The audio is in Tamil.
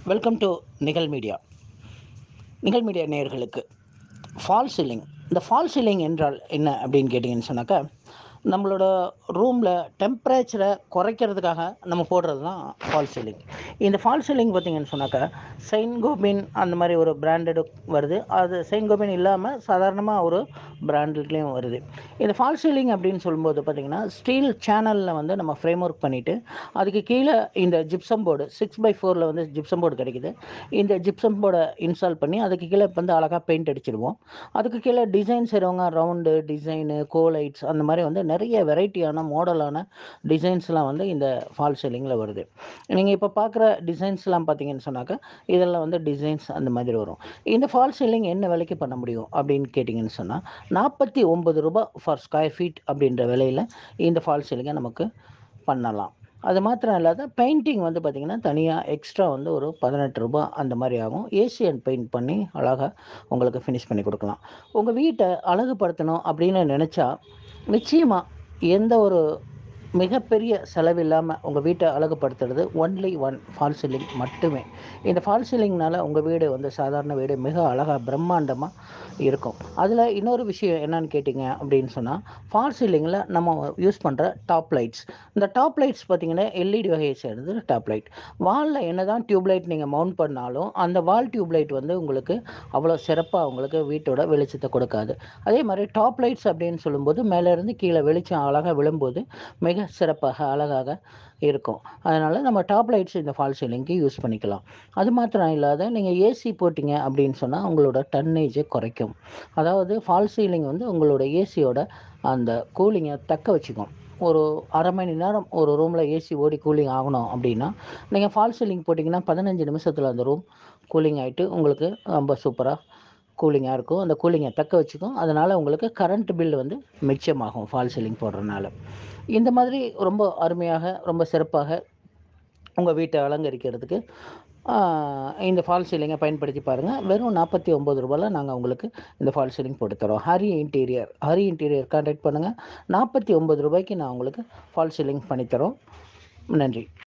welcome to Nigazh media Nigazh media நேயர்களுக்கு ஃபால் சீலிங் இந்த ஃபால் சீலிங் என்றால் என்ன அப்படின்னு கேட்டிங்கன்னு சொன்னாக்கா நம்மளோட ரூமில் டெம்பரேச்சரை குறைக்கிறதுக்காக நம்ம போடுறது தான் ஃபால் சீலிங் இந்த ஃபால் சீலிங் பார்த்திங்கன்னு சொன்னாக்கா செயின்ட் கோபின் அந்த மாதிரி ஒரு பிராண்டடு வருது அது செயின்ட் கோபின் இல்லாமல் சாதாரணமாக ஒரு பிராண்ட்லேயும் வருது இந்த ஃபால் சீலிங் அப்படின்னு சொல்லும்போது பார்த்திங்கன்னா ஸ்டீல் சேனலில் வந்து நம்ம ஃப்ரேம் ஒர்க் பண்ணிவிட்டு அதுக்கு கீழே இந்த ஜிப்சம் போர்டு சிக்ஸ் பை ஃபோரில் வந்து ஜிப்சம் போர்டு கிடைக்குது இந்த ஜிப்சம் போர்டை இன்ஸ்டால் பண்ணி அதுக்கு கீழே வந்து அழகாக பெயிண்ட் அடிச்சிடுவோம் அதுக்கு கீழே டிசைன் செய்கிறவங்க ரவுண்டு டிசைனு கோலைட்ஸ் அந்த மாதிரி வந்து நிறைய வெரைட்டியான மாடலான டிசைன்ஸ்லாம் வந்து இந்த ஃபால் சீலிங்கில் வருது நீங்கள் இப்போ பார்க்குற டிசைன்ஸ்லாம் பார்த்தீங்கன்னு சொன்னாக்கா இதெல்லாம் வந்து டிசைன்ஸ் அந்த மாதிரி வரும் இந்த ஃபால் சீலிங் என்ன விலைக்கு பண்ண முடியும் அப்படின்னு கேட்டிங்கன்னு சொன்னால் நாற்பத்தி ஒம்பது ரூபாய் ஃபார் ஸ்கொயர் ஃபீட் அப்படின்ற விலையில் இந்த ஃபால் சீலிங்கை நமக்கு பண்ணலாம் அது மாத்திரம் இல்லாத பெயிண்டிங் வந்து பார்த்திங்கன்னா தனியாக எக்ஸ்ட்ரா வந்து ஒரு பதினெட்டு ரூபா அந்த மாதிரி ஆகும் ஏசியன் பெயிண்ட் பண்ணி அழகாக உங்களுக்கு ஃபினிஷ் பண்ணி கொடுக்கலாம் உங்கள் வீட்டை அழகுபடுத்தணும் அப்படின்னு நினச்சா நிச்சயமாக எந்த ஒரு மிகப்பெரிய செலவில்லாமல் உங்கள் வீட்டை அழகுபடுத்துறது ஒன்லி ஒன் ஃபால் சீலிங் மட்டுமே இந்த ஃபால் சீலிங்னால் உங்கள் வீடு வந்து சாதாரண வீடு மிக அழகாக பிரம்மாண்டமாக இருக்கும் அதில் இன்னொரு விஷயம் என்னன்னு கேட்டிங்க அப்படின்னு சொன்னால் ஃபால் சீலிங்கில் நம்ம யூஸ் பண்ணுற டாப் லைட்ஸ் இந்த டாப் லைட்ஸ் பார்த்திங்கன்னா எல்இடி வகையை சேர்ந்தது டாப் லைட் வாலில் என்ன தான் டியூப்லைட் நீங்கள் மவுண்ட் பண்ணாலும் அந்த வால் டியூப்லைட் வந்து உங்களுக்கு அவ்வளோ சிறப்பாக உங்களுக்கு வீட்டோட வெளிச்சத்தை கொடுக்காது அதே மாதிரி டாப் லைட்ஸ் அப்படின்னு சொல்லும்போது மேலேருந்து கீழே வெளிச்சம் அழகாக விழும்போது மிக சிறப்பாக அழகாக இருக்கும் அதனால் நம்ம டாப் லைட்ஸ் இந்த ஃபால் சீலிங்க்கு யூஸ் பண்ணிக்கலாம் அது மாத்திரம் இல்லாத நீங்கள் ஏசி போட்டிங்க அப்படின்னு சொன்னால் உங்களோட டன்னேஜை குறைக்கும் அதாவது ஃபால் சீலிங் வந்து உங்களோட ஏசியோட அந்த கூலிங்கை தக்க வச்சுக்கும் ஒரு அரை மணி நேரம் ஒரு ரூமில் ஏசி ஓடி கூலிங் ஆகணும் அப்படின்னா நீங்கள் ஃபால் சீலிங் போட்டிங்கன்னா பதினஞ்சு நிமிஷத்தில் அந்த ரூம் கூலிங் ஆகிட்டு உங்களுக்கு ரொம்ப சூப்பராக கூலிங்காக இருக்கும் அந்த கூலிங்கை தக்க வச்சுக்கும் அதனால் உங்களுக்கு கரண்ட் பில் வந்து மிச்சமாகும் ஃபால் சீலிங் போடுறதுனால இந்த மாதிரி ரொம்ப அருமையாக ரொம்ப சிறப்பாக உங்கள் வீட்டை அலங்கரிக்கிறதுக்கு இந்த ஃபால் சீலிங்கை பயன்படுத்தி பாருங்கள் வெறும் நாற்பத்தி ஒம்பது ரூபாயில் நாங்கள் உங்களுக்கு இந்த ஃபால் சீலிங் போட்டு தரோம் Hari interior Hari interior contact பண்ணுங்கள் நாற்பத்தி ஒம்பது ரூபாய்க்கு நான் உங்களுக்கு ஃபால் சீலிங் பண்ணித்தரோம் நன்றி